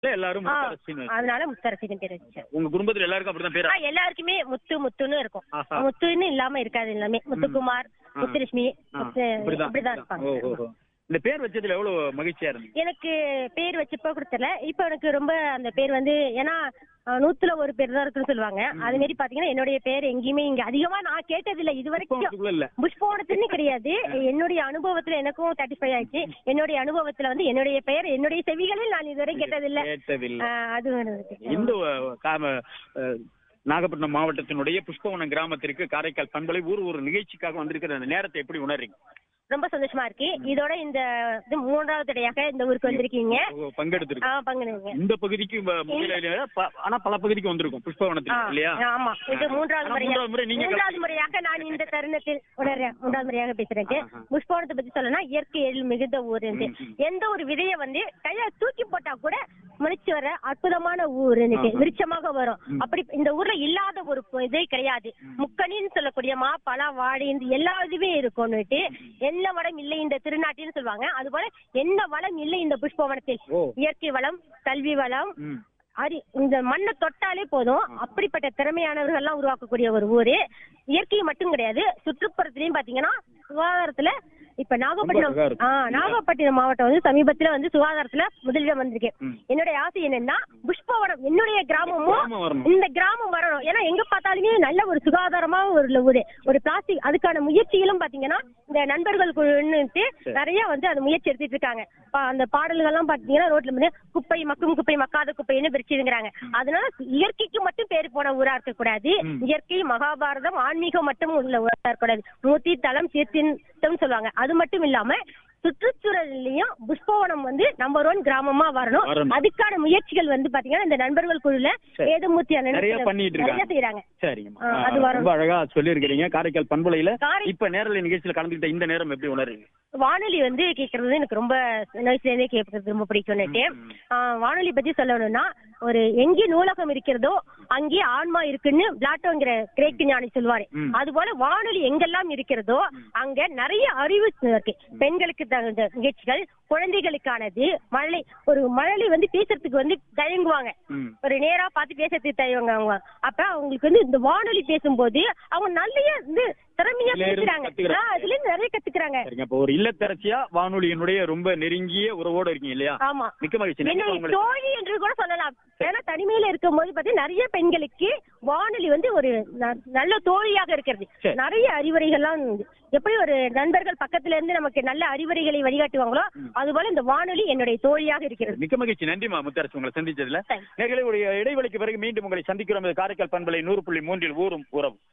இல்ல எல்லாரும் ஆ, முத்தரசின்னு அதனால முத்தரசின்னு பேர் வச்சேன் உங்க குடும்பத்துல எல்லாருக்கும் அப்படிதான் பேரா ஆ, எல்லாருக்குமே முத்து முத்துன்னு இருக்கும் ஆஹா. முத்துன்னு இல்லாம இருக்காது எல்லாமே முத்துக்குமார் ஆ. முத்துலட்சுமி ஆ, முத்து இப்படிதான் இப்படிதான் ஓ, இருப்பாங்க ஓ, ஓ. இந்த பேர் வச்சதுல எவ்வளவு மகிழ்ச்சியா இருந்தது எனக்கு பேர் வச்சப்போ கொடுத்தல இப்போ எனக்கு ரொம்ப அந்த பேர் வந்து ஏன்னா அஹ், நூத்துல ஒரு பேர் தான் இருக்குன்னு சொல்லுவாங்க அது மாதிரி பாத்தீங்கன்னா என்னுடைய பேர் எங்கேயுமே இங்க அதிகமா நான் கேட்டதில்ல இது வரைக்கும் புஷ்பவனத்துக்குள்ள இல்ல புஷ்பவனத்துன்னு கிடையாது என்னுடைய அனுபவத்துல எனக்கும் சாட்டிஸ்ஃபை ஆயிடுச்சு என்னுடைய அனுபவத்துல வந்து என்னுடைய பெயர் என்னுடைய செவிகளில் நான் இதுவரை கேட்டதில்ல கேட்டதில்லை அஹ், அது ஒரு இது. இந்த அஹ், காம அஹ், நாகப்பட்டினம் மாவட்டத்தினுடைய புஷ்பவனம் கிராமத்திற்கு காரைக்கால் பண்பலை ஊர் ஒரு நிகழ்ச்சிக்காக வந்திருக்கிற அந்த நேரத்தை எப்படி உணர்றீங்க ரொம்ப சந்தோஷமா இருக்கு இதோட இந்த இது மூன்றாவது தடையாக இந்த ஊருக்கு வந்திருக்கீங்க ஓ, பங்கெடுத்திருக்கு ஆ பங்குனுங்க இந்த பகுதிக்கு வ- முன்னிலை இல்ல, ப- ஆனா பல பகுதிக்கு வந்திருக்கும் புஷ்பவனத்துக்கு இல்லையா ஆமா இது மூன்றாவது ஆனா முறையா மூன்றாவது முறை நீங்க மூன்றாவது முறையாக நான் இந்த தருணத்தில் உணர்றேன் மூன்றாவது முறையாக பேசுறேன் ஆஹா. புஷ்பவனத்தை பத்தி சொல்லணும்னா இயற்கை எழில் மிகுந்த ஊர் ம், ம். எந்த ஒரு விதைய வந்து கையில தூக்கி போட்டா கூட முளைச்சு வர அற்புதமான ஊர் இன்னைக்கு ஆஹா. விருட்சமாக வரும் ம். அப்படி இந்த ஊர்ல இல்லாத ஒரு ப- இதே கிடையாது முக்கணின்னு சொல்லக்கூடிய மா பலா வாழை இந்த எல்லா இதுவே இருக்கும்னுட்டு என்ன வளம் இல்லை இந்த திருநாட்டின்னு சொல்லுவாங்க அது போல என்ன வளம் இல்லை இந்த புஷ்பவனத்தில் ஓ இயற்கை வளம் கல்வி வளம் ம். அரி இந்த மண்ணை தொட்டாலே போதும் அப்படிப்பட்ட திறமையானவர்கள் எல்லாம் உருவாக்கக்கூடிய ஒரு ஊரு இயற்கை மட்டும் கிடையாது சுற்றுப்புறத்துலயும் பாத்தீங்கன்னா சுகாதாரத்துல இப்ப நாகப்பட்டினம் ரொம்ப அழகா இருக்கு. ஆ, நாகப்பட்டினம் மாவட்டம் வந்து சமீபத்துல வந்து சுகாதாரத்துல முதலிடம் வந்திருக்கு ம். என்னுடைய ஆசை என்னன்னா புஷ்பவனம் என்னுடைய கிராமமும் கிராமம் வரணும். இந்த கிராமம் வரணும் ஏன்னா எங்க பார்த்தாலுமே நல்ல ஒரு சுகாதாரமா ஒரு ஊரு ஒரு பிளாஸ்டிக் அதுக்கான முயற்சிகளும் பாத்தீங்கன்னா இந்த நண்பர்கள் குழுன்னுட்டு சரி. நிறைய வந்து அந்த முயற்சி எடுத்துட்டு இருக்காங்க பா- அந்த பாடல்கள் எல்லாம் பாத்தீங்கன்னா ரோட்ல வந்து குப்பை மக்கும் குப்பை மக்காத குப்பைன்னு பிரிச்சுங்கிறாங்க அதனால இயற்கைக்கு மட்டும் பேர் போன ஊரா இருக்க கூடாது ம். இயற்கை மகாபாரதம் ஆன்மீகம் மட்டும் உள்ள ஊரா இருக்கக்கூடாது மூர்த்தி தலம் சீர்த்தின் சொல்லுவாங்க அது மட்டும் இல்லாம சுற்றுச்சூழலையும் புஷ்பவனம் வந்து நம்பர் ஒன் கிராமமா வரணும் வரணும். அதுக்கான முயற்சிகள் வந்து பாத்தீங்கன்னா இந்த நண்பர்கள் குழுல சரி. ஏதுமூர்த்தி அண்ணன் நிறைய பண்ணிட்டு நிறைய இருக்காங்க. செய்யறாங்க சரிங்கம்மா ஆ, ஆ, அது வரும். ரொம்ப அழகா சொல்லியிருக்கிறீங்க காரைக்கால் பண்பலையில காரை- இப்ப நேரலை நிகழ்ச்சியில கலந்துக்கிட்ட இந்த நேரம் எப்படி உணர்றீங்க வானொலி வந்து கேக்குறது எனக்கு ரொம்ப சின்ன வயசுல இருந்தே கேட்கறது ரொம்ப பிடிக்கும்னுட்டு ம், ம். ஆ, வானொலி பத்தி சொல்லணும்னா ஒரு எங்கே நூலகம் இருக்கிறதோ அங்கே ஆன்மா இருக்குன்னு பிளாட்டோங்கிற கிரேக்கு ஞானி சொல்லுவாரு ம். அது போல வானொலி எங்கெல்லாம் இருக்கிறதோ அங்க நிறைய அறிவு இருக்கு பெண்களுக்கு தகுந்த நிகழ்ச்சிகள் குழந்தைகளுக்கானது மழலை ஒரு மழலை வந்து பேசுறதுக்கு வந்து தயங்குவாங்க ம். ஒரு நேரா பார்த்து பேசுறதுக்கு தயங்குவாங்க அவங்க அப்ப அவங்களுக்கு வந்து இந்த வானொலி பேசும்போது அவங்க நிறைய வந்து திறமையா இதுல இருந்து பேசுறாங்க கத்துக்கிறாங்க. ஆ, அதுல இருந்து நிறைய கத்துக்கிறாங்க சரிங்க இப்ப ஒரு இல்லத்தரசியா வானொலியினுடைய ரொம்ப நெருங்கிய உறவோட இருக்கீங்க இல்லையா ஆமா மிக்க மகிழ்ச்சி நன்றி என்னுடைய உங்களுக்கு. தோழி என்று கூட சொல்லலாம் ஏன்னா தனிமையில இருக்கும் போது பாத்தீங்கன்னா நிறைய பெண்களுக்கு வானொலி வந்து ஒரு ந- நல்ல தோழியாக இருக்கிறது சரி. நிறைய அறிவுரைகள்லாம் உண்டு. எப்படி ஒரு நண்பர்கள் பக்கத்துல இருந்து நமக்கு நல்ல அறிவுரைகளை வழிகாட்டுவாங்களோ அதுபோல இந்த வானொலி என்னுடைய தோழியாக இருக்கிறது மிக்க மகிழ்ச்சி நன்றிமா முத்தரசு உங்களை சந்திச்சதுல Thanks. நேர்களை ஒரு இடைவெளிக்கு பிறகு மீண்டும் உங்களை சந்திக்கிறோம் இது காரைக்கால் பண்பலை நூறு புள்ளி மூன்றில் ஊரும் உறவு